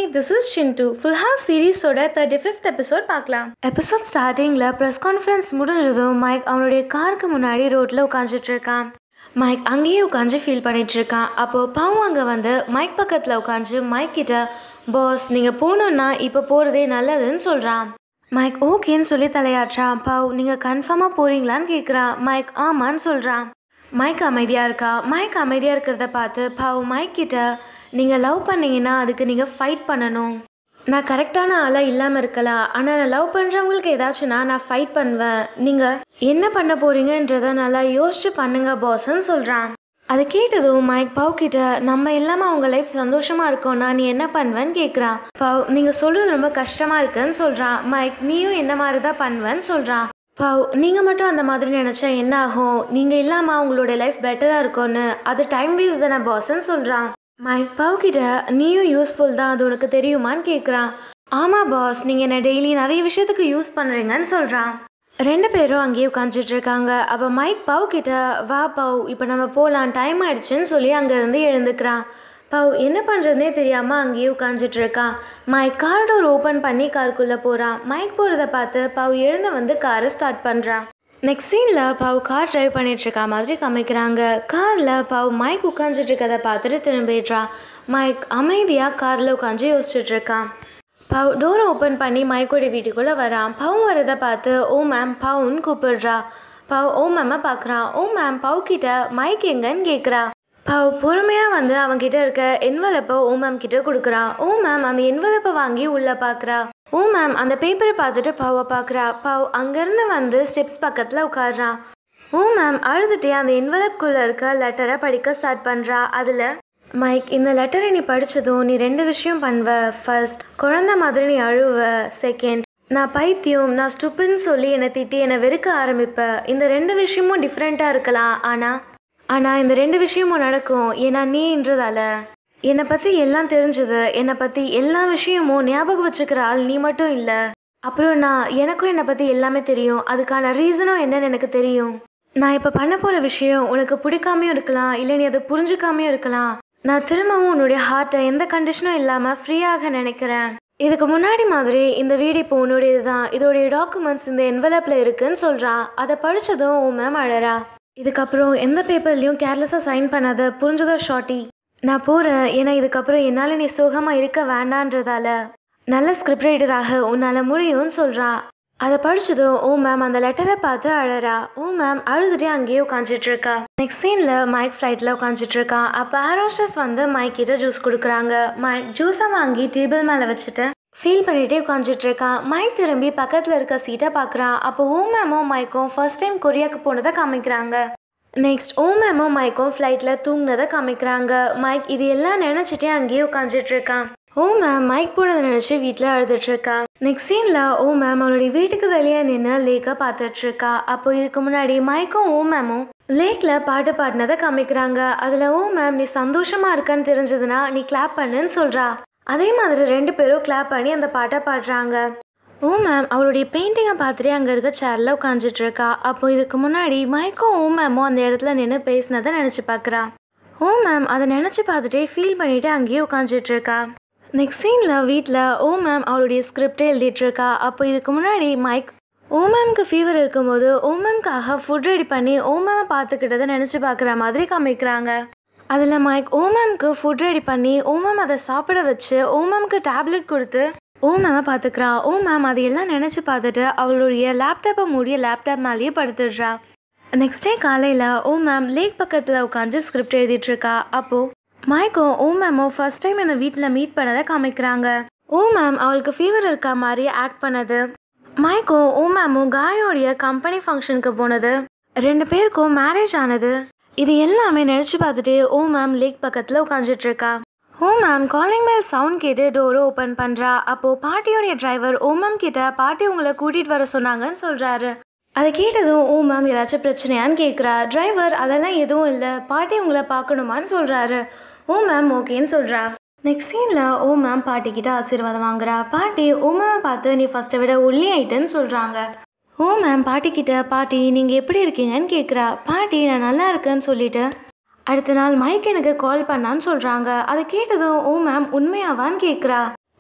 this is Chintu full house சீரீஸோட thirty fifth episode பார்க்கலாம் episode ஸ்டார்டிங்கில் ப்ரெஸ் கான்ஃபரன்ஸ் முடிஞ்சதும் மைக் அவனுடைய காருக்கு முன்னாடி ரோட்டில் உட்காந்துட்டு இருக்கான் மைக் அங்கேயே உட்காந்து ஃபீல் பண்ணிட்டு இருக்கான் அப்போது பாவம் அங்கே வந்து மைக் பக்கத்தில் உட்காந்து மைக் கிட்ட பாஸ் நீங்கள் போகணுன்னா இப்போ போகிறதே நல்லதுன்னு சொல்கிறான் மைக் ஓகேன்னு சொல்லி தலையாட்டுறான் பவ் நீங்கள் கன்ஃபார்மாக போகிறீங்களான்னு கேட்குறான் மைக் ஆமான்னு சொல்கிறான் மைக் அமைதியாக இருக்கா மைக் அமைதியாக இருக்கிறத பார்த்து பவ் மைக் கிட்ட நீங்கள் லவ் பண்ணீங்கன்னா அதுக்கு நீங்கள் ஃபைட் பண்ணணும் நான் கரெக்டான ஆளாக இல்லாமல் இருக்கலாம் ஆனால் நான் லவ் பண்ணுறவங்களுக்கு ஏதாச்சும்னா நான் ஃபைட் பண்ணுவேன் நீங்கள் என்ன பண்ண போகிறீங்கன்றத நல்லா யோசிச்சு பண்ணுங்க பாஸ்ன்னு சொல்கிறான் அதை கேட்டதும் மைக் பவ் கிட்ட நம்ம இல்லாமல் அவங்க லைஃப் சந்தோஷமாக இருக்கோம்னா நீ என்ன பண்ணுவேன்னு கேட்குறான் பவ் நீங்கள் சொல்கிறது ரொம்ப கஷ்டமாக இருக்குன்னு சொல்கிறான் மைக் நீயும் என்ன மாதிரி தான் பண்ணுவேன்னு சொல்கிறான் பவ் நீங்கள் மட்டும் அந்த மாதிரி நினச்சா என்ன ஆகும் நீங்கள் இல்லாமல் அவங்களோட லைஃப் பெட்டராக இருக்கும்னு அது டைம் வேஸ்ட் தானே பாஸ்ன்னு சொல்கிறான் மைக் பவ் கிட்ட நீயும் யூஸ்ஃபுல் தான் அது உனக்கு தெரியுமான்னு கேட்குறான் ஆமாம் பாஸ் நீங்கள் என்ன டெய்லி நிறைய விஷயத்துக்கு யூஸ் பண்ணுறீங்கன்னு சொல்கிறான் ரெண்டு பேரும் அங்கேயே உட்காந்துட்டு இருக்காங்க அப்போ மைக் பவ் கிட்ட வா பவ் இப்போ நம்ம போகலாம் டைம் ஆயிடுச்சுன்னு சொல்லி அங்கேருந்து எழுந்துக்கிறான் பவ் என்ன பண்ணுறதுனே தெரியாமல் அங்கேயே உட்காந்துட்டு இருக்கான் மைக் கார் டோர் ஓப்பன் பண்ணி காருக்குள்ளே போகிறான் மைக் போகிறத பார்த்து பவ் எழுந்து வந்து காரை ஸ்டார்ட் பண்ணுறான் நெக்ஸ்ட் சீனில் பவ் கார் டிரைவ் பண்ணிட்டு இருக்க மாதிரி காமிக்கிறாங்க காரில் பவ் மைக் உட்காந்துட்டு இருக்கதை பார்த்துட்டு திரும்பிடுறா மைக் அமைதியாக காரில் உட்காந்து யோசிச்சுட்டு இருக்கான் பவ் டோரை ஓப்பன் பண்ணி மைக்கோட வீட்டுக்குள்ளே வரான் பவ் வரதை பார்த்து ஓ மேம் பவுன்னு கூப்பிடுறா பவ் ஓ மேம்மை பார்க்குறான் ஓ மேம் பவ் கிட்ட மைக் எங்கன்னு கேட்குறா பவ் பொறுமையாக வந்து அவன்கிட்ட இருக்க என்வலப்பை ஓ மேம் கிட்ட கொடுக்குறான் ஓ மேம் அந்த என்வலப்பை வாங்கி உள்ளே பார்க்குறா ஓ மேம் அந்த பேப்பரை பார்த்துட்டு பவை பார்க்குறா பவ் அங்கேருந்து வந்து ஸ்டெப்ஸ் பக்கத்தில் உட்காடுறான் ஓ மேம் அழுதுட்டே அந்த என்வலப்குள்ளே இருக்க லெட்டரை படிக்க ஸ்டார்ட் பண்ணுறா அதில் மைக் இந்த லெட்டரை நீ படித்ததும் நீ ரெண்டு விஷயம் பண்ணுவ ஃபர்ஸ்ட் குழந்த மாதிரி நீ அழுவ செகண்ட் நான் பைத்தியம் நான் ஸ்டுப்புன்னு சொல்லி என்னை திட்டி என்னை வெறுக்க ஆரம்பிப்ப இந்த ரெண்டு விஷயமும் டிஃப்ரெண்ட்டாக இருக்கலாம் ஆனால் ஆனால் இந்த ரெண்டு விஷயமும் நடக்கும் ஏன்னா நீன்றதால என்னை பற்றி எல்லாம் தெரிஞ்சது என்னை பற்றி எல்லா விஷயமும் ஞாபகம் வச்சுக்கிற ஆள் நீ மட்டும் இல்லை அப்புறம் நான் எனக்கும் என்னை பற்றி எல்லாமே தெரியும் அதுக்கான ரீசனும் என்னன்னு எனக்கு தெரியும் நான் இப்போ பண்ண போகிற விஷயம் உனக்கு பிடிக்காமையும் இருக்கலாம் இல்லை நீ அதை புரிஞ்சுக்காமையும் இருக்கலாம் நான் திரும்பவும் உன்னுடைய ஹார்ட்டை எந்த கண்டிஷனும் இல்லாமல் ஃப்ரீயாக நினைக்கிறேன் இதுக்கு முன்னாடி மாதிரி இந்த வீடு இப்போ உன்னுடையது தான் இதோடைய டாக்குமெண்ட்ஸ் இந்த என்வலப்பில் இருக்குன்னு சொல்கிறான் அதை படித்ததும் உன் மேம் அழறா இதுக்கப்புறம் எந்த பேப்பர்லையும் கேர்லெஸ்ஸாக சைன் பண்ணாத புரிஞ்சதோ ஷார்ட்டி நான் போகிறேன் ஏன்னா இதுக்கப்புறம் என்னால் நீ சுகமாக இருக்க வேண்டான்றதால நல்ல ஸ்கிரிப்ட் ரைட்டராக உன்னால் முடியும்னு சொல்கிறான் அதை படிச்சதும் ஓ மேம் அந்த லெட்டரை பார்த்து அழறா ஓ மேம் அழுதுட்டே அங்கேயே உட்காந்துட்டு இருக்கா நெக்ஸ்ட் சீனில் மைக் ஃப்ளைட்டில் உட்காந்துட்டு இருக்கான் அப்போ ஆரோஸ்டர்ஸ் வந்து மைக் கிட்ட ஜூஸ் கொடுக்குறாங்க மைக் ஜூஸை வாங்கி டேபிள் மேலே வச்சுட்டு ஃபீல் பண்ணிகிட்டே உட்காந்துட்டு இருக்கான் மைக் திரும்பி பக்கத்தில் இருக்க சீட்டை பார்க்குறான் அப்போ ஓ மேமும் மைக்கும் ஃபர்ஸ்ட் டைம் கொரியாவுக்கு போனதை காமிக்கிறாங்க நெக்ஸ்ட் ஓ மேமும் மைக்கும் ஃப்ளைட்டில் தூங்கினதை காமிக்கிறாங்க மைக் இது எல்லாம் நினச்சிட்டே அங்கேயே உட்காந்துட்டு இருக்கான் ஓ மேம் மைக் போனதை நினச்சி வீட்டில் அழுதுட்டு இருக்கா நெக்ஸ்ட் சீனில் ஓ மேம் அவளுடைய வீட்டுக்கு வெளியே நின்று லேக்கை பார்த்துட்டு இருக்கா அப்போ இதுக்கு முன்னாடி மைக்கும் ஓ மேமும் லேக்கில் பாட்டு பாடினதை காமிக்கிறாங்க அதில் ஓ மேம் நீ சந்தோஷமாக இருக்கான்னு தெரிஞ்சதுன்னா நீ கிளாப் பண்ணுன்னு சொல்கிறா அதே மாதிரி ரெண்டு பேரும் கிளாப் பண்ணி அந்த பாட்டை பாடுறாங்க ஓ மேம் அவளுடைய பெயிண்டிங்கை பார்த்துட்டே அங்கே இருக்க சேரில் உட்காந்துட்டு இருக்கா அப்போ இதுக்கு முன்னாடி மைக்கும் ஓ மேமும் அந்த இடத்துல நின்று பேசினதை நினச்சி பார்க்குறா ஓ மேம் அதை நினச்சி பார்த்துட்டே ஃபீல் பண்ணிட்டு அங்கேயே உட்காந்துட்டு இருக்கா நெக்ஸ்ட் சீனில் வீட்டில் ஓ மேம் அவளுடைய ஸ்கிரிப்டே எழுதிட்டு இருக்கா அப்போ இதுக்கு முன்னாடி மைக் ஓ மேம்க்கு ஃபீவர் இருக்கும்போது ஓ மேம்காக ஃபுட் ரெடி பண்ணி ஓ மேமை பார்த்துக்கிட்டதை நினச்சி பார்க்குற மாதிரி காமிக்கிறாங்க அதில் மைக் ஓ மேம்க்கு ஃபுட் ரெடி பண்ணி ஓ மேம் அதை சாப்பிட வச்சு ஓ மேம்க்கு டேப்லெட் கொடுத்து ஓ மேமை பார்த்துக்கிறான் ஓ மேம் அதையெல்லாம் நினச்சி பார்த்துட்டு அவளுடைய லேப்டாப்பை மூடிய லேப்டாப் மேலேயே படுத்துடுறா நெக்ஸ்ட் டே காலையில் ஓ மேம் லேக் பக்கத்தில் உட்காந்து ஸ்கிரிப்ட் எழுதிட்டு இருக்கா அப்போது மைக்கும் ஓ மேமும் ஃபர்ஸ்ட் டைம் இந்த வீட்டில் மீட் பண்ணதை காமிக்கிறாங்க ஓ மேம் அவளுக்கு ஃபீவர் இருக்க மாதிரி ஆக்ட் பண்ணது மைக்கும் ஓ மேமும் காயோடைய கம்பெனி ஃபங்க்ஷனுக்கு போனது ரெண்டு பேருக்கும் மேரேஜ் ஆனது இது எல்லாமே நினச்சி பார்த்துட்டு ஓ மேம் லேக் பக்கத்தில் உட்காந்துட்டு இருக்கா ஓ மேம் காலிங் பெல் சவுண்ட் கேட்டு டோரை ஓப்பன் பண்ணுறா அப்போது பாட்டியோடைய டிரைவர் ஓ மேம் கிட்ட பாட்டி உங்களை கூட்டிகிட்டு வர சொன்னாங்கன்னு சொல்கிறாரு அதை கேட்டதும் ஓ மேம் ஏதாச்சும் பிரச்சனையான்னு கேட்குறா டிரைவர் அதெல்லாம் எதுவும் இல்லை பாட்டி உங்களை பார்க்கணுமான்னு சொல்கிறாரு ஓ மேம் ஓகேன்னு சொல்கிறா நெக்ஸ்ட் சீனில் ஓ மேம் பாட்டிக்கிட்ட ஆசீர்வாதம் வாங்குறா பாட்டி ஓ மேம் பார்த்து நீ ஃபஸ்ட்டை விட ஒல்லி ஆயிட்டுன்னு சொல்கிறாங்க ஓ மேம் பாட்டிக்கிட்ட பாட்டி நீங்கள் எப்படி இருக்கீங்கன்னு கேட்குறா பாட்டி நான் நல்லா இருக்கேன்னு சொல்லிட்டு அடுத்த நாள் மைக் எனக்கு கால் பண்ணான்னு சொல்கிறாங்க அதை கேட்டதும் ஓ மேம் உண்மையாவான்னு கேட்குறா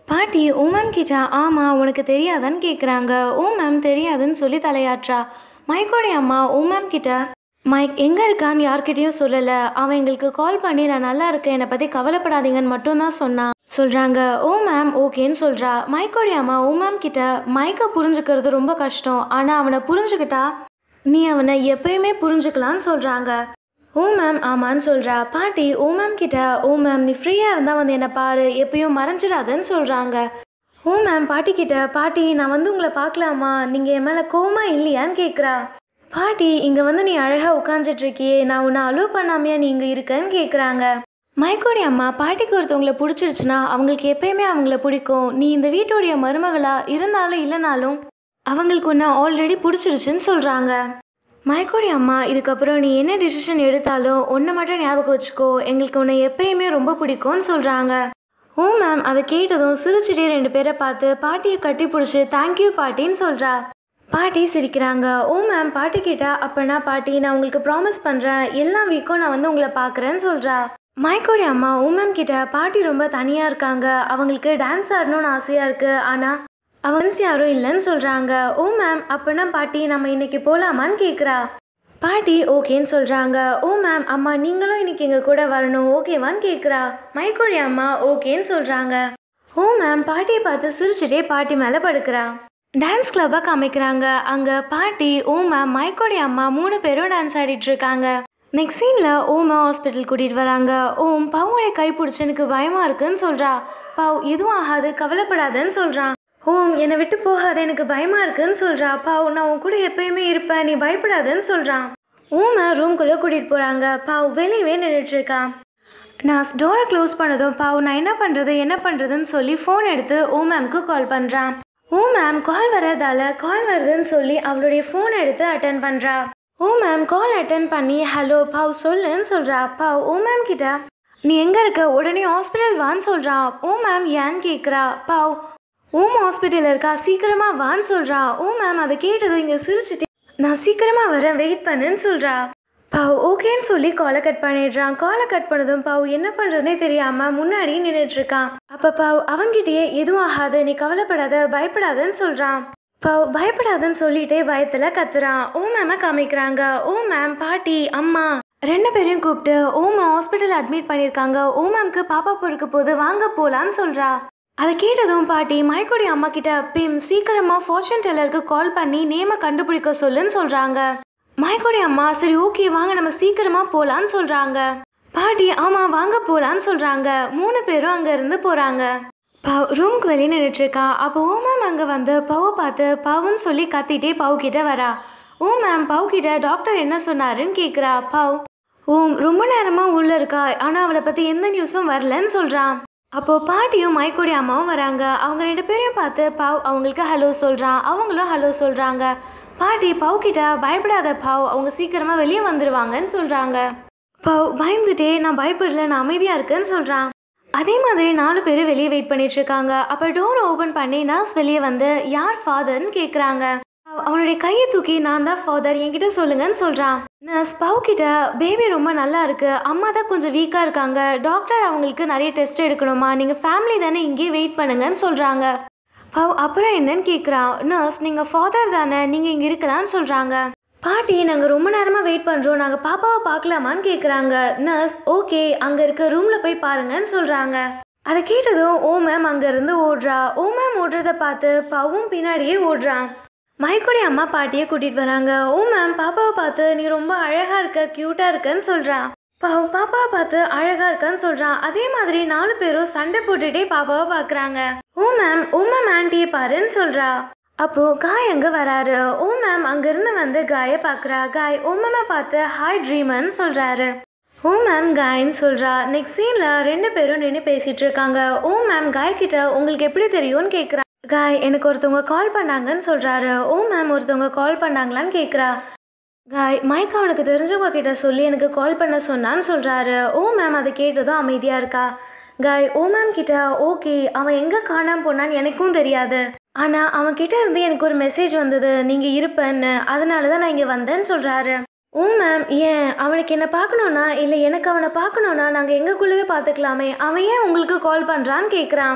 பாட்டி ஓ மேம் கிட்ட ஆமாம் உனக்கு தெரியாதான்னு கேட்குறாங்க ஓ மேம் தெரியாதுன்னு சொல்லி தலையாட்றா மைக்கோடைய அம்மா ஓ மேம் கிட்ட மைக் எங்கே இருக்கான்னு யார்கிட்டயும் சொல்லலை அவன் எங்களுக்கு கால் பண்ணி நான் நல்லா இருக்கேன் என்னை பற்றி கவலைப்படாதீங்கன்னு மட்டும்தான் சொன்னான் சொல்கிறாங்க ஓ மேம் ஓகேன்னு சொல்கிறா மைக்கோடைய அம்மா ஓ மேம் கிட்ட மைக்கை புரிஞ்சுக்கிறது ரொம்ப கஷ்டம் ஆனால் அவனை புரிஞ்சுக்கிட்டா நீ அவனை எப்பயுமே புரிஞ்சுக்கலான்னு சொல்கிறாங்க ஓ மேம் ஆமான்னு சொல்கிறா பாட்டி ஓ மேம் கிட்ட ஓ மேம் நீ ஃப்ரீயாக இருந்தால் வந்து என்னை பாரு எப்பயும் மறைஞ்சிடாதன்னு சொல்கிறாங்க ஓ மேம் பாட்டி கிட்ட பாட்டி நான் வந்து உங்களை பார்க்கலாமா நீங்கள் என் மேலே கோமா இல்லையான்னு கேட்குறா பாட்டி இங்கே வந்து நீ அழகாக உட்காந்துட்டு இருக்கியே நான் உன்னை அலோவ் பண்ணாமையா நீ இங்கே இருக்கன்னு கேட்குறாங்க மைக்கோடி அம்மா பாட்டிக்கு ஒருத்தவங்களை பிடிச்சிருச்சுன்னா அவங்களுக்கு எப்பயுமே அவங்கள பிடிக்கும் நீ இந்த வீட்டோடைய மருமகளா இருந்தாலும் இல்லைனாலும் அவங்களுக்கு ஒன்று ஆல்ரெடி பிடிச்சிருச்சுன்னு சொல்கிறாங்க மைக்கோடி அம்மா இதுக்கப்புறம் நீ என்ன டிசிஷன் எடுத்தாலும் ஒன்று மட்டும் ஞாபகம் வச்சுக்கோ எங்களுக்கு உன்னை எப்பயுமே ரொம்ப பிடிக்கும்னு சொல்கிறாங்க ஓ மேம் அதை கேட்டதும் சிரிச்சிட்டே ரெண்டு பேரை பார்த்து பாட்டியை கட்டி பிடிச்சி தேங்க்யூ பாட்டின்னு சொல்கிறா பாட்டி சிரிக்கிறாங்க ஓ மேம் பாட்டி கேட்டா அப்பனா பாட்டி நான் உங்களுக்கு ப்ராமிஸ் பண்ணுறேன் எல்லா வீக்கும் நான் வந்து உங்களை பார்க்குறேன்னு சொல்கிறா மைக்கோடி அம்மா ஓ மேம் கிட்ட பாட்டி ரொம்ப தனியாக இருக்காங்க அவங்களுக்கு டான்ஸ் ஆடணும்னு ஆசையாக இருக்குது ஆனால் அவங்க யாரும் இல்லைன்னு சொல்கிறாங்க ஓ மேம் அப்பனா பாட்டி நம்ம இன்னைக்கு போகலாமான்னு கேட்குறா பாட்டி ஓகேன்னு சொல்கிறாங்க ஓ மேம் அம்மா நீங்களும் இன்னைக்கு எங்கள் கூட வரணும் ஓகேவான்னு கேட்குறா மைக்கோடி அம்மா ஓகேன்னு சொல்கிறாங்க ஓ மேம் பாட்டியை பார்த்து சிரிச்சுட்டே பாட்டி மேலே படுக்கிறா டான்ஸ் கிளப்பாக காமிக்கிறாங்க அங்கே பாட்டி ஓ மேம் மைக்கோடி அம்மா மூணு பேரும் டான்ஸ் ஆடிட்டு இருக்காங்க நெக்ஸ்ட் சீனில் ஓமை ஹாஸ்பிட்டல் கூட்டிகிட்டு வராங்க ஓம் பவுடைய கை பிடிச்சி எனக்கு பயமாக இருக்குன்னு சொல்கிறா பவ் எதுவும் ஆகாது கவலைப்படாதன்னு சொல்கிறான் ஓம் என்னை விட்டு போகாத எனக்கு பயமாக இருக்குன்னு சொல்கிறா பாவ் நான் உன் கூட எப்பயுமே இருப்பேன் நீ பயப்படாதன்னு சொல்கிறான் ஊமை ரூம்குள்ளே கூட்டிகிட்டு போகிறாங்க பாவ் வெளியவே நின்றுட்டுருக்கான் நான் டோரை க்ளோஸ் பண்ணதும் பாவ் நான் என்ன பண்ணுறது என்ன பண்ணுறதுன்னு சொல்லி ஃபோன் எடுத்து ஓ மேம்க்கு கால் பண்ணுறான் ஓ மேம் கால் வரதால கால் வருதுன்னு சொல்லி அவளுடைய ஃபோன் எடுத்து அட்டன் பண்ணுறா ஓ மேம் கால் அட்டன் பண்ணி ஹலோ பாவ் சொல்லுன்னு சொல்கிறா பாவ் ஓ மேம் கிட்ட நீ எங்கே இருக்க உடனே ஹாஸ்பிட்டல் வான்னு சொல்கிறான் ஓ மேம் ஏன்னு கேட்குறா பாவ் ஓம் ஹாஸ்பிட்டலில் இருக்கா சீக்கிரமாக வான்னு சொல்கிறா ஓ மேம் அதை கேட்டதும் இங்கே சிரிச்சிட்டே நான் சீக்கிரமாக வரேன் வெயிட் பண்ணுன்னு சொல்கிறா பவ் ஓகேன்னு சொல்லி காலை கட் பண்ணிடுறான் காலை கட் பண்ணதும் பவ் என்ன பண்ணுறதுனே தெரியாமல் முன்னாடி நின்றுட்டு இருக்கான் அப்போ பவ் அவங்கிட்டயே எதுவும் ஆகாது நீ கவலைப்படாத பயப்படாதன்னு சொல்கிறான் பவ் பயப்படாதன்னு சொல்லிட்டே பயத்தில் கத்துறான் ஓ மேம காமிக்கிறாங்க ஓ மேம் பாட்டி அம்மா ரெண்டு பேரையும் கூப்பிட்டு ஓம் ஹாஸ்பிட்டல் அட்மிட் பண்ணியிருக்காங்க ஓ மேம்க்கு பாப்பா பொறுக்க போது வாங்க போகலான்னு சொல்கிறா அதை கேட்டதும் பாட்டி மைக்கோடி அம்மா கிட்ட பிம் சீக்கிரமா ஃபார்ச்சூன் டெல்லருக்கு கால் பண்ணி நேம கண்டுபிடிக்க சொல்லுன்னு சொல்றாங்க மைக்கோடி அம்மா சரி ஓகே வாங்க நம்ம சீக்கிரமா போலான்னு சொல்றாங்க பாட்டி ஆமா வாங்க போலான்னு சொல்றாங்க மூணு பேரும் அங்க இருந்து போறாங்க பவ் ரூம்க்கு வெளியே நின்றுட்டு இருக்கா அப்போ ஓ மேம் அங்கே வந்து பவை பார்த்து பவுன்னு சொல்லி கத்திட்டே பவு கிட்ட வரா ஓ மேம் பவு கிட்ட டாக்டர் என்ன சொன்னாருன்னு கேட்குறா பவ் ஓம் ரொம்ப நேரமாக உள்ளே இருக்கா ஆனால் அவளை பற்றி எந்த நியூஸும் வரலன்னு சொல்கிறான் அப்போது பாட்டியும் மைக்கோடி அம்மாவும் வராங்க அவங்க ரெண்டு பேரையும் பார்த்து பவ் அவங்களுக்கு ஹலோ சொல்கிறான் அவங்களும் ஹலோ சொல்கிறாங்க பாட்டி பவ் கிட்ட பயப்படாத பவ் அவங்க சீக்கிரமாக வெளியே வந்துடுவாங்கன்னு சொல்கிறாங்க பவ் பயந்துட்டே நான் பயப்படல நான் அமைதியாக இருக்கேன்னு சொல்கிறான் அதே மாதிரி நாலு பேர் வெளியே வெயிட் பண்ணிட்டு இருக்காங்க அப்போ டோர் ஓப்பன் பண்ணி நர்ஸ் வெளியே வந்து யார் ஃபாதர்னு கேட்குறாங்க அவனுடைய கையை தூக்கி நான் தான் ஃபாதர் என்கிட்ட சொல்லுங்கன்னு சொல்கிறான் நர்ஸ் பவ் கிட்ட பேபி ரொம்ப நல்லா இருக்கு அம்மா தான் கொஞ்சம் வீக்காக இருக்காங்க டாக்டர் அவங்களுக்கு நிறைய டெஸ்ட் எடுக்கணுமா நீங்கள் ஃபேமிலி தானே இங்கேயே வெயிட் பண்ணுங்கன்னு சொல்கிறாங்க பவ் அப்புறம் என்னன்னு கேட்குறான் நர்ஸ் நீங்கள் ஃபாதர் தானே நீங்கள் இங்கே இருக்கலாம்னு சொல்கிறாங்க பாட்டி நாங்கள் ரொம்ப நேரமாக வெயிட் பண்ணுறோம் நாங்கள் பாப்பாவை பார்க்கலாமான்னு கேட்குறாங்க நர்ஸ் ஓகே அங்கே இருக்க ரூமில் போய் பாருங்கன்னு சொல்கிறாங்க அதை கேட்டதும் ஓ மேம் அங்கேருந்து ஓடுறா ஓ மேம் ஓடுறத பார்த்து பவும் பின்னாடியே ஓடுறான் மைக்கோடி அம்மா பாட்டியை கூட்டிகிட்டு வராங்க ஓ மேம் பாப்பாவை பார்த்து நீ ரொம்ப அழகாக இருக்க க்யூட்டாக இருக்கன்னு சொல்கிறா பாவ் பாப்பாவை பார்த்து அழகாக இருக்கான்னு சொல்கிறான் அதே மாதிரி நாலு பேரும் சண்டை போட்டுட்டே பாப்பாவை பார்க்குறாங்க ஓ மேம் ஓ மேம் ஆண்டியை பாருன்னு சொல்கிறா அப்போ காய் அங்கே வராரு ஓ மேம் அங்கேருந்து வந்து காயை பார்க்குறா காய் ஓ மேமை பார்த்து ஹாய் ட்ரீமர்னு சொல்கிறாரு ஓ மேம் காய்ன்னு சொல்கிறா நெக்ஸ்ட் சீனில் ரெண்டு பேரும் நின்று பேசிகிட்டு இருக்காங்க ஓ மேம் காய் கிட்ட உங்களுக்கு எப்படி தெரியும்னு கேட்குறா காய் எனக்கு ஒருத்தவங்க கால் பண்ணாங்கன்னு சொல்கிறாரு ஓ மேம் ஒருத்தவங்க கால் பண்ணாங்களான்னு கேட்குறா காய் மைக் அவனுக்கு தெரிஞ்சவங்க கிட்ட சொல்லி எனக்கு கால் பண்ண சொன்னான்னு சொல்கிறாரு ஓ மேம் அதை கேட்டதும் அமைதியாக இருக்கா காய் ஓ மேம் கிட்ட ஓகே அவன் எங்கே காணாம போனான்னு எனக்கும் தெரியாது ஆனால் அவன் கிட்ட இருந்து எனக்கு ஒரு மெசேஜ் வந்தது நீங்கள் இருப்பேன்னு அதனால தான் நான் இங்கே வந்தேன்னு சொல்கிறாரு ஓ மேம் ஏன் அவனுக்கு என்ன பார்க்கணுன்னா இல்லை எனக்கு அவனை பார்க்கணுன்னா நாங்கள் எங்களுக்குள்ளவே பார்த்துக்கலாமே அவன் ஏன் உங்களுக்கு கால் பண்ணுறான்னு கேட்குறான்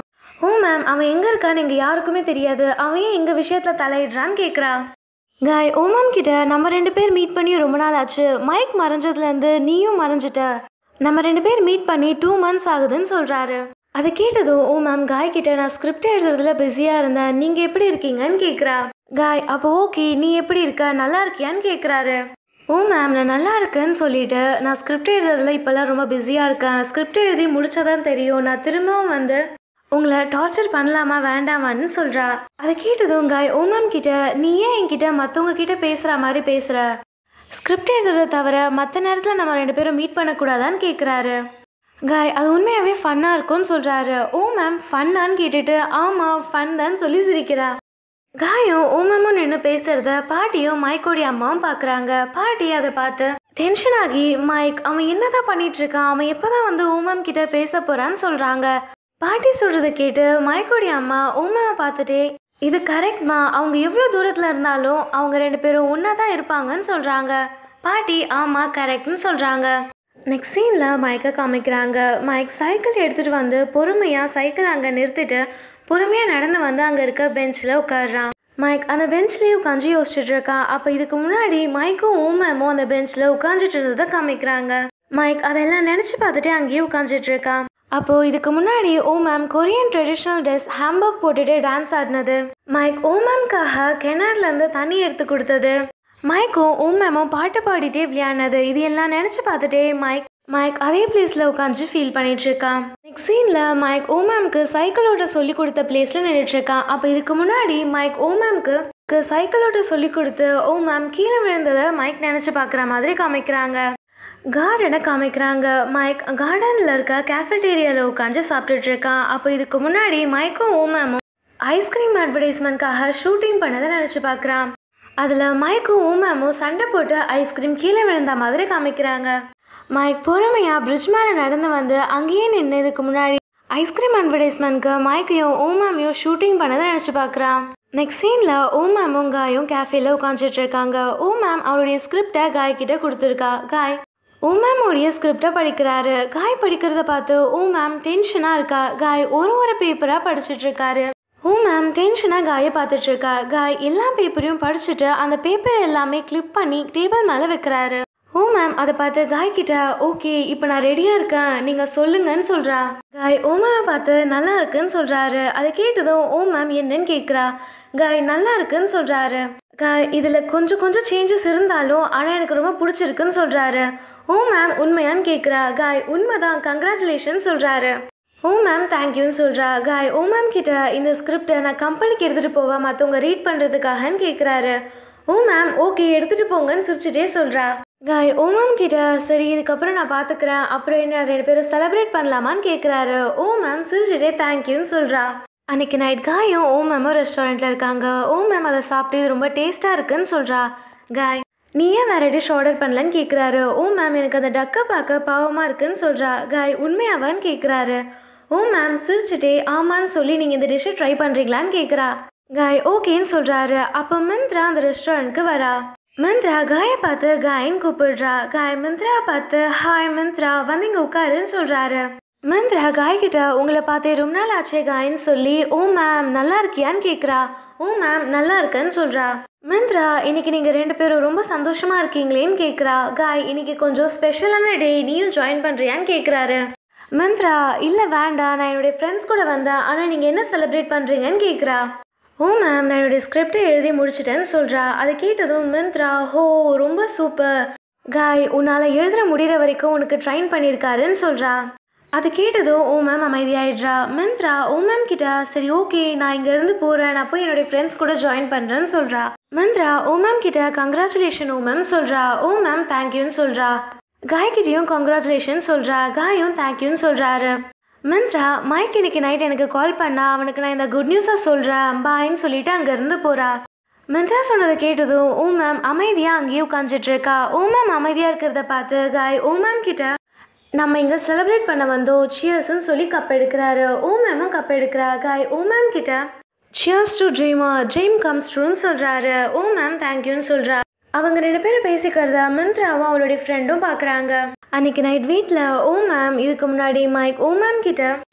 ஓ மேம் அவன் எங்கே இருக்கான்னு எங்கள் யாருக்குமே தெரியாது அவன் ஏன் எங்கள் விஷயத்தில் தலையிடுறான்னு கேட்குறா காய் ஓ மேம் கிட்ட நம்ம ரெண்டு பேர் மீட் பண்ணி ரொம்ப நாள் ஆச்சு மைக் மறைஞ்சதுலேருந்து நீயும் மறைஞ்சிட்ட நம்ம ரெண்டு பேர் மீட் பண்ணி டூ மந்த்ஸ் ஆகுதுன்னு சொல்கிறாரு அதை கேட்டதும் ஓ மேம் காய் கிட்ட நான் ஸ்கிரிப்ட் எழுதுறதுல பிஸியாக இருந்தேன் நீங்கள் எப்படி இருக்கீங்கன்னு கேட்குறா காய் அப்போ ஓகே நீ எப்படி இருக்க நல்லா இருக்கியான்னு கேட்குறாரு ஓ மேம் நான் நல்லா இருக்கேன்னு சொல்லிட்டு நான் ஸ்கிரிப்ட் எழுதுறதுல இப்போல்லாம் ரொம்ப பிஸியாக இருக்கேன் ஸ்கிரிப்ட் எழுதி முடிச்சதான் தெரியும் நான் திரும்பவும் வந்து உங்களை டார்ச்சர் பண்ணலாமா வேண்டாமான்னு சொல்கிறா அதை கேட்டதும் காய் ஓ மேம் கிட்ட நீ ஏன் என்கிட்ட மற்றவங்க கிட்ட பேசுகிற மாதிரி பேசுகிற ஸ்கிரிப்ட் எழுதுறத தவிர மற்ற நேரத்தில் நம்ம ரெண்டு பேரும் மீட் பண்ணக்கூடாதான்னு கேட்குறாரு காய் அது உண்மையாகவே ஃபன்னாக இருக்கும்னு சொல்கிறாரு ஓ மேம் ஃபன்னான்னு கேட்டுட்டு ஆமாம் ஃபன் தான் சொல்லி சிரிக்கிறா காயும் ஓ மேமும் நின்று பேசுறத பாட்டியும் மைக்கோடைய அம்மாவும் பார்க்குறாங்க பாட்டி அதை பார்த்து டென்ஷன் ஆகி மைக் அவன் என்னதான் பண்ணிட்டு இருக்கான் அவன் எப்போதான் வந்து ஓமம் கிட்ட பேச போறான்னு சொல்றாங்க பாட்டி சொல்றத கேட்டு மைக்கோடைய அம்மா ஓமமை பார்த்துட்டே இது கரெக்ட்மா அவங்க எவ்வளோ தூரத்தில் இருந்தாலும் அவங்க ரெண்டு பேரும் ஒன்றா தான் இருப்பாங்கன்னு சொல்கிறாங்க பாட்டி ஆமாம் கரெக்ட்னு சொல்கிறாங்க நெக்ஸ்ட் சீனில் மைக்கை காமிக்கிறாங்க மைக் சைக்கிள் எடுத்துகிட்டு வந்து பொறுமையாக சைக்கிள் அங்கே நிறுத்திட்டு பொறுமையாக நடந்து வந்து அங்கே இருக்க பெஞ்சில் உட்காடுறான் மைக் அந்த பெஞ்ச்லேயே உட்காந்து யோசிச்சுட்டு இருக்கான் அப்போ இதுக்கு முன்னாடி மைக்கும் ஊமமும் அந்த பெஞ்சில் உட்காந்துட்டு இருந்ததை காமிக்கிறாங்க மைக் அதெல்லாம் நினச்சி பார்த்துட்டு அங்கேயே உட்காந்துட்டு இருக்கான் அப்போ இதுக்கு முன்னாடி ஓ மேம் கொரியன் ட்ரெடிஷ்னல் ட்ரெஸ் ஹாம்பர்க் போட்டுட்டு டான்ஸ் ஆடினது மைக் ஓ மேம்காக கிணறுலேருந்து தண்ணி எடுத்து கொடுத்தது மைக்கும் ஓ மேமும் பாட்டு பாடிட்டே விளையாடினது இது எல்லாம் நினச்சி பார்த்துட்டே மைக் மைக் அதே பிளேஸில் உட்காந்து ஃபீல் பண்ணிட்டு இருக்கான் நெக்ஸ்ட் சீனில் மைக் ஓ மேம்க்கு சைக்கிளோட சொல்லி கொடுத்த பிளேஸில் நின்றுட்டு இருக்கான் அப்போ இதுக்கு முன்னாடி மைக் ஓ மேம்க்கு சைக்கிளோட சொல்லி கொடுத்து ஓ மேம் கீழே விழுந்ததை மைக் நினச்சி பார்க்குற மாதிரி காமிக்கிறாங்க கார்டனை காமிக்கிறாங்க மைக் கார்டனில் இருக்க கேஃபெட்டேரியாவில் உட்காந்து சாப்பிட்டுட்டு இருக்கான் அப்போ இதுக்கு முன்னாடி மைக்கும் ஓ மேமும் ஐஸ்கிரீம் அட்வர்டைஸ்மெண்ட்காக ஷூட்டிங் பண்ணதை நினச்சி பார்க்குறான் அதில் மைக்கும் ஓ மேமும் சண்டை போட்டு ஐஸ்கிரீம் கீழே விழுந்த மாதிரி காமிக்கிறாங்க மைக் பொறுமையாக பிரிட்ஜ் மேலே நடந்து வந்து அங்கேயே நின்று இதுக்கு முன்னாடி ஐஸ்கிரீம் அட்வர்டைஸ்மெண்ட்க்கு மைக்கையும் ஓமாமையும் ஷூட்டிங் பண்ணதை நினச்சி பார்க்குறான் நெக்ஸ்ட் சீனில் ஓ மேமும் காயும் கேஃபேல உட்காந்துட்டு இருக்காங்க ஓ மேம் அவருடைய ஸ்கிரிப்டை காய் கிட்ட கொடுத்துருக்கா காய் ஓ மேம் உடைய ஸ்கிரிப்டை படிக்கிறாரு காய் படிக்கிறத பார்த்து ஓ மேம் டென்ஷனாக இருக்கா காய் ஒரு ஒரு பேப்பராக படிச்சுட்டு இருக்காரு ஓ மேம் டென்ஷனாக காயை பார்த்துட்டு இருக்கா காய் எல்லா பேப்பரையும் படிச்சுட்டு அந்த பேப்பர் எல்லாமே கிளிப் பண்ணி டேபிள் மேலே வைக்கிறாரு ஓ மேம் அதை பார்த்து காய் கிட்ட ஓகே இப்போ நான் ரெடியாக இருக்கேன் நீங்கள் சொல்லுங்கன்னு சொல்கிறா காய் ஓ மேம் பார்த்து நல்லா இருக்குன்னு சொல்கிறாரு அதை கேட்டதும் ஓ மேம் என்னன்னு கேட்குறா காய் நல்லா இருக்குன்னு சொல்கிறாரு காய் இதில் கொஞ்சம் கொஞ்சம் சேஞ்சஸ் இருந்தாலும் ஆனால் எனக்கு ரொம்ப பிடிச்சிருக்குன்னு சொல்கிறாரு ஓ மேம் உண்மையான்னு கேட்குறா காய் உண்மைதான் கங்க்ராச்சுலேஷன் சொல்கிறாரு ஓ மேம் தேங்க்யூன்னு சொல்கிறா காய் ஓ மேம் கிட்ட இந்த ஸ்கிரிப்டை நான் கம்பெனிக்கு எடுத்துகிட்டு போவா மற்றவங்க ரீட் பண்ணுறதுக்காகன்னு கேட்குறாரு ஓ மேம் ஓகே எடுத்துகிட்டு போங்கன்னு சிரிச்சிட்டே சொல்கிறா காய் ஓ மேம் கிட்ட சரி இதுக்கப்புறம் நான் பார்த்துக்கிறேன் அப்புறம் என்ன ரெண்டு பேரும் செலிப்ரேட் பண்ணலாமான்னு கேட்குறாரு ஓ மேம் சிரிச்சிட்டே தேங்க்யூன்னு சொல்கிறா அன்னைக்கு நைட் காயும் ஓ மேமும் ரெஸ்டாரண்ட்டில் இருக்காங்க ஓ மேம் அதை சாப்பிட்டு இது ரொம்ப டேஸ்ட்டாக இருக்குன்னு சொல்கிறா காய் நீ ஏன் வேறு டிஷ் ஆர்டர் பண்ணலன்னு கேட்குறாரு ஓ மேம் எனக்கு அந்த டக்கை பார்க்க பாவமாக இருக்குன்னு சொல்கிறா காய் உண்மையாவான்னு கேட்குறாரு ஓ மேம் சிரிச்சிட்டே ஆமான்னு சொல்லி நீங்கள் இந்த டிஷ்ஷை ட்ரை பண்ணுறீங்களான்னு கேட்குறா காய் ஓகேன்னு சொல்கிறாரு அப்போ மிந்த்ரா அந்த ரெஸ்டாரண்ட்க்கு வரா மிந்த்ரா காயை பார்த்து காயின்னு கூப்பிடுறா காய் மிந்த்ரா பார்த்து ஹாய் மிந்த்ரா வந்து இங்கே உட்காருன்னு சொல்கிறாரு மிந்த்ரா காய் கிட்ட உங்களை பார்த்தே ரொம்ப நாள் ஆச்சே காயின்னு சொல்லி ஓ மேம் நல்லா இருக்கியான்னு கேட்குறா ஓ மேம் நல்லா இருக்கேன்னு சொல்கிறா மிந்த்ரா இன்னைக்கு நீங்கள் ரெண்டு பேரும் ரொம்ப சந்தோஷமாக இருக்கீங்களேன்னு கேட்குறா காய் இன்னைக்கு கொஞ்சம் ஸ்பெஷலான டே நீயும் ஜாயின் பண்ணுறியான்னு கேட்குறாரு மிந்த்ரா இல்லை வேண்டாம் நான் என்னுடைய ஃப்ரெண்ட்ஸ் கூட வந்தேன் ஆனால் நீங்கள் என்ன செலிப்ரேட் பண்ணுறீங்கன்னு கேட்குறா ஓ மேம் நான் என்னுடைய ஸ்கிரிப்டை எழுதி முடிச்சிட்டேன்னு சொல்கிறா அதை கேட்டதும் மிந்த்ரா ஹோ ரொம்ப சூப்பர் காய் உன்னால் எழுதுற முடிகிற வரைக்கும் உனக்கு ட்ரைன் பண்ணியிருக்காருன்னு சொல்கிறா அது கேட்டதும் ஓ மேம் அமைதியாயிடுறா மிந்த்ரா ஓ மேம் கிட்ட சரி ஓகே நான் இங்கேருந்து போகிறேன் நான் போய் என்னுடைய ஃப்ரெண்ட்ஸ் கூட ஜாயின் பண்ணுறேன்னு சொல்கிறா மிந்த்ரா ஓ மேம் கிட்ட கங்க்ராச்சுலேஷன் ஓ மேம் சொல்கிறா ஓ மேம் தேங்க்யூன்னு சொல்கிறா காய்கிட்டையும் கங்க்ராச்சுலேஷன் சொல்கிறா காயும் தேங்க்யூன்னு சொல்கிறாரு மிந்த்ரா மைக் இன்னைக்கு நைட் எனக்கு கால் பண்ணா அவனுக்கு நான் இந்த குட் நியூஸை சொல்கிறேன் பாய்ன்னு சொல்லிட்டு அங்கேருந்து போகிறா மிந்த்ரா சொன்னதை கேட்டதும் ஓ மேம் அமைதியாக அங்கேயே உட்காந்துட்டு இருக்கா ஓ மேம் அமைதியாக இருக்கிறத பார்த்து காய் ஓ மேம் கிட்ட நம்ம இங்கே செலிப்ரேட் பண்ண வந்தோம் சியர்ஸ்ன்னு சொல்லி கப் எடுக்கிறாரு ஓ மேமும் கப் எடுக்கிறா காய் ஓ மேம் கிட்ட சியர்ஸ் டு ட்ரீமா ட்ரீம் கம்ஸ் ட்ரூன்னு சொல்கிறாரு ஓ மேம் தேங்க்யூன்னு சொல்கிறா அவங்க ரெண்டு பேரும் பேசிக்கிறத மிந்த்ராவும் அவளுடைய ஃப்ரெண்டும் பார்க்குறாங்க அன்னைக்கு நைட் வீட்டில் ஓ மேம் இதுக்கு முன்னாடி மைக் ஓ மேம் கிட்ட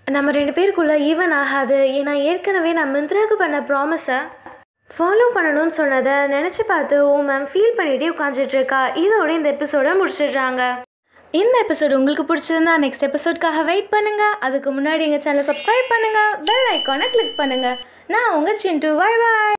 நம்ம ரெண்டு பேருக்குள்ளே ஈவன் ஆகாது ஏன்னா ஏற்கனவே நான் மிந்த்ராவுக்கு பண்ண ப்ராமிஸை ஃபாலோ பண்ணணும்னு சொன்னதை நினச்சி பார்த்து ஓ மேம் ஃபீல் பண்ணிகிட்டே உட்காந்துட்டு இருக்கா இதோட இந்த எபிசோட முடிச்சிடுறாங்க இந்த எபிசோடு உங்களுக்கு பிடிச்சிருந்தா நெக்ஸ்ட் எபிசோட்காக வெயிட் பண்ணுங்க அதுக்கு முன்னாடி எங்கள் சேனலை சப்ஸ்கிரைப் பண்ணுங்க பெல் ஐக்கானை கிளிக் பண்ணுங்க நான் உங்கள் சிண்டு பாய் பாய்